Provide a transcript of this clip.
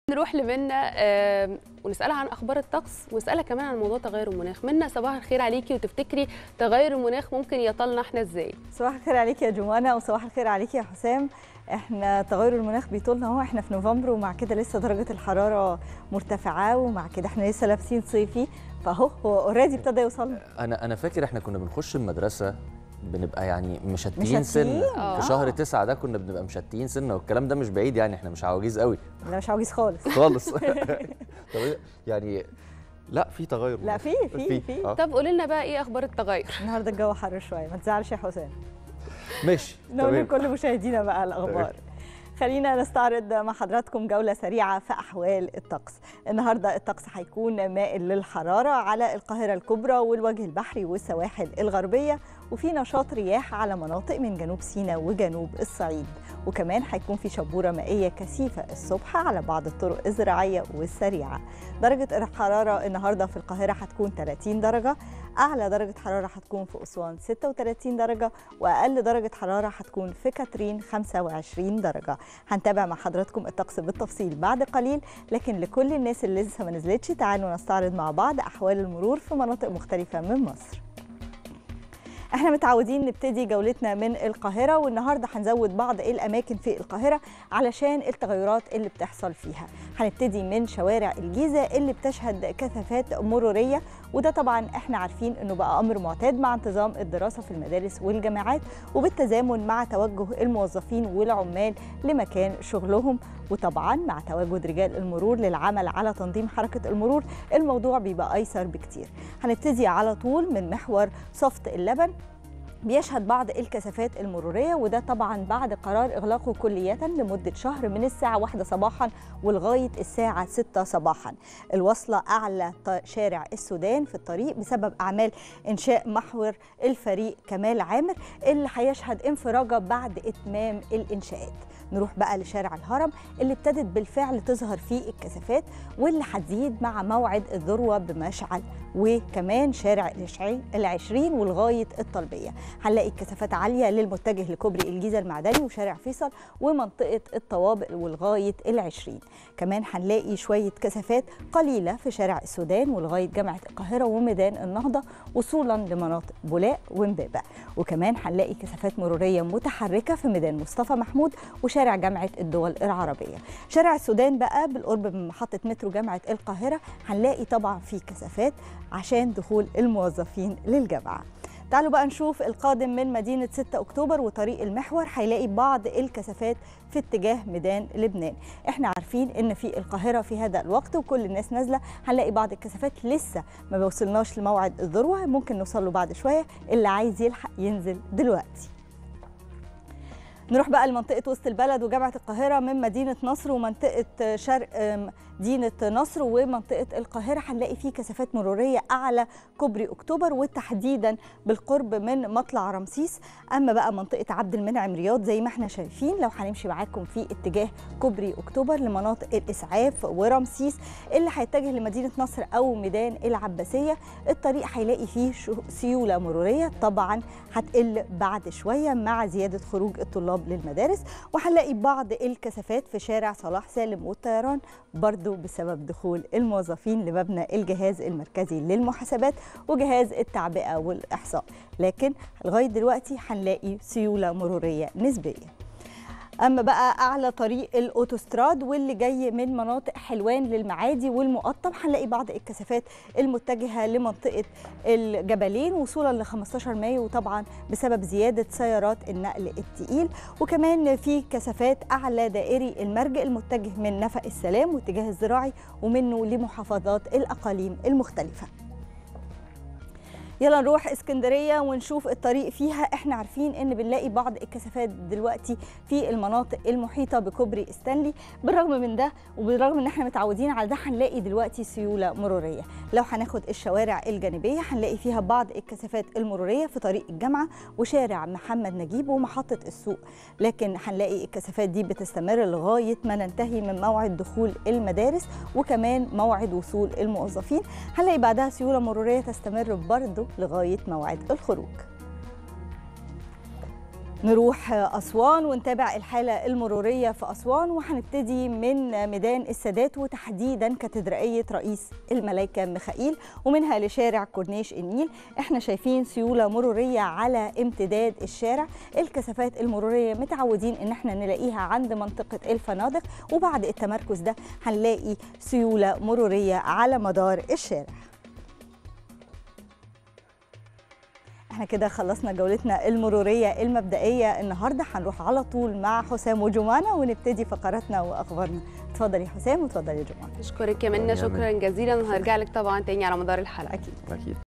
نروح لمنى آه ونسالها عن اخبار الطقس ونسالها كمان عن موضوع تغير المناخ منى صباح الخير عليكي وتفتكري تغير المناخ ممكن يطلنا احنا ازاي صباح الخير عليك يا جوانا وصباح الخير عليك يا حسام احنا تغير المناخ بيطولنا اهو احنا في نوفمبر ومع كده لسه درجه الحراره مرتفعه ومع كده احنا لسه لابسين صيفي فاهو هو اوريدي ابتدى يوصلنا انا انا فاكر احنا كنا بنخش المدرسه بنبقى يعني مشتيين مشتيين؟ سنه آه. في شهر تسعة ده كنا بنبقى مشتيين سنه والكلام ده مش بعيد يعني احنا مش عواجيز قوي لا مش عواجيز خالص خالص طب إيه؟ يعني لا في تغير لا مناخ. في في في آه. طب قولي لنا بقى ايه اخبار التغير النهارده الجو حر شويه ما تزعلش يا حسام ماشي نقول تمام. لكل مشاهدينا بقى الاخبار خلينا نستعرض مع حضراتكم جولة سريعة في أحوال الطقس النهاردة الطقس هيكون مائل للحرارة على القاهرة الكبرى والوجه البحري والسواحل الغربية وفي نشاط رياح على مناطق من جنوب سيناء وجنوب الصعيد وكمان هيكون في شبورة مائية كثيفة الصبح على بعض الطرق الزراعية والسريعة درجة الحرارة النهاردة في القاهرة هتكون 30 درجة أعلى درجة حرارة هتكون في أسوان 36 درجة وأقل درجة حرارة هتكون في كاترين 25 درجة هنتابع مع حضراتكم الطقس بالتفصيل بعد قليل لكن لكل الناس اللي لسه ما نزلتش تعالوا نستعرض مع بعض أحوال المرور في مناطق مختلفة من مصر احنا متعودين نبتدي جولتنا من القاهرة والنهاردة هنزود بعض الأماكن في القاهرة علشان التغيرات اللي بتحصل فيها هنبتدي من شوارع الجيزة اللي بتشهد كثافات مرورية وده طبعا احنا عارفين انه بقى امر معتاد مع انتظام الدراسة في المدارس والجامعات وبالتزامن مع توجه الموظفين والعمال لمكان شغلهم وطبعا مع تواجد رجال المرور للعمل على تنظيم حركة المرور الموضوع بيبقى أيسر بكتير هنبتدي على طول من محور صفت اللبن بيشهد بعض الكثافات المرورية وده طبعا بعد قرار إغلاقه كلية لمدة شهر من الساعة واحدة صباحا ولغاية الساعة 6 صباحا الوصلة أعلى ط- شارع السودان في الطريق بسبب أعمال إنشاء محور الفريق كمال عامر اللي هيشهد انفراجة بعد إتمام الإنشاءات نروح بقى لشارع الهرم اللي ابتدت بالفعل تظهر فيه الكثافات واللي هتزيد مع موعد الذروة بمشعل وكمان شارع العشرين- العشرين ولغاية الطلبية هنلاقي الكثافات عالية للمتجه لكوبري الجيزة المعدني وشارع فيصل ومنطقة الطوابق ولغاية العشرين كمان هنلاقي شوية كثافات قليلة في شارع السودان ولغاية جامعة القاهرة وميدان النهضة وصولا لمناطق بولاق ومبابة وكمان هنلاقي كثافات مرورية متحركة في ميدان مصطفى محمود وشارع جامعة الدول العربية شارع السودان بقى بالقرب من محطة مترو جامعة القاهرة هنلاقي طبعا في كثافات عشان دخول الموظفين للجامعة تعالوا بقى نشوف القادم من مدينة 6 أكتوبر وطريق المحور هيلاقي بعض الكثافات في اتجاه ميدان لبنان احنا عارفين ان في القاهرة في هذا الوقت وكل الناس نازلة هنلاقي بعض الكثافات لسه ما بوصلناش لموعد الذروة ممكن نوصل له بعد شوية اللي عايز يلحق ينزل دلوقتي نروح بقى لمنطقة وسط البلد وجامعة القاهرة من مدينة نصر ومنطقة شرق آم، مدينة نصر ومنطقة القاهرة هنلاقي فيه كثافات مرورية أعلى كوبري أكتوبر وتحديدا بالقرب من مطلع رمسيس أما بقى منطقة عبد المنعم رياض زي ما احنا شايفين لو هنمشي معاكم في اتجاه كوبري أكتوبر لمناطق الإسعاف ورمسيس اللي هيتجه لمدينة نصر أو ميدان العباسية الطريق هيلاقي فيه شو- سيولة مرورية طبعا هتقل بعد شوية مع زيادة خروج الطلاب للمدارس وهنلاقي بعض الكثافات في شارع صلاح سالم والطيران برضو بسبب دخول الموظفين لمبنى الجهاز المركزي للمحاسبات وجهاز التعبئة والإحصاء لكن لغاية دلوقتي هنلاقي سيولة مرورية نسبية اما بقى اعلى طريق الاوتوستراد واللي جاي من مناطق حلوان للمعادي والمقطم هنلاقي بعض الكثافات المتجهه لمنطقه الجبلين وصولا ل 15 مايو وطبعا بسبب زياده سيارات النقل الثقيل وكمان في كثافات اعلى دائري المرج المتجه من نفق السلام واتجاه الزراعي ومنه لمحافظات الاقاليم المختلفه يلا نروح اسكندريه ونشوف الطريق فيها احنا عارفين ان بنلاقي بعض الكثافات دلوقتي في المناطق المحيطه بكوبري ستانلي بالرغم من ده وبالرغم ان احنا متعودين على ده هنلاقي دلوقتي سيوله مروريه لو هناخد الشوارع الجانبيه هنلاقي فيها بعض الكثافات المروريه في طريق الجامعه وشارع محمد نجيب ومحطه السوق لكن هنلاقي الكثافات دي بتستمر لغايه ما ننتهي من موعد دخول المدارس وكمان موعد وصول الموظفين هنلاقي بعدها سيوله مروريه تستمر برضه لغايه موعد الخروج نروح أسوان ونتابع الحالة المرورية في أسوان وهنبتدي من ميدان السادات وتحديدا كاتدرائية رئيس الملايكة ميخائيل ومنها لشارع كورنيش النيل احنا شايفين سيولة مرورية على امتداد الشارع الكثافات المرورية متعودين ان احنا نلاقيها عند منطقة الفنادق وبعد التمركز ده هنلاقي سيولة مرورية على مدار الشارع احنا كده خلصنا جولتنا المرورية المبدئية النهاردة هنروح على طول مع حسام وجمانة ونبتدي فقراتنا وأخبارنا اتفضل يا حسام واتفضل يا جمانة اشكرك يا منى شكراً يا شكرا جزيلا وهرجع لك طبعا تاني على مدار الحلقه أكيد اكيد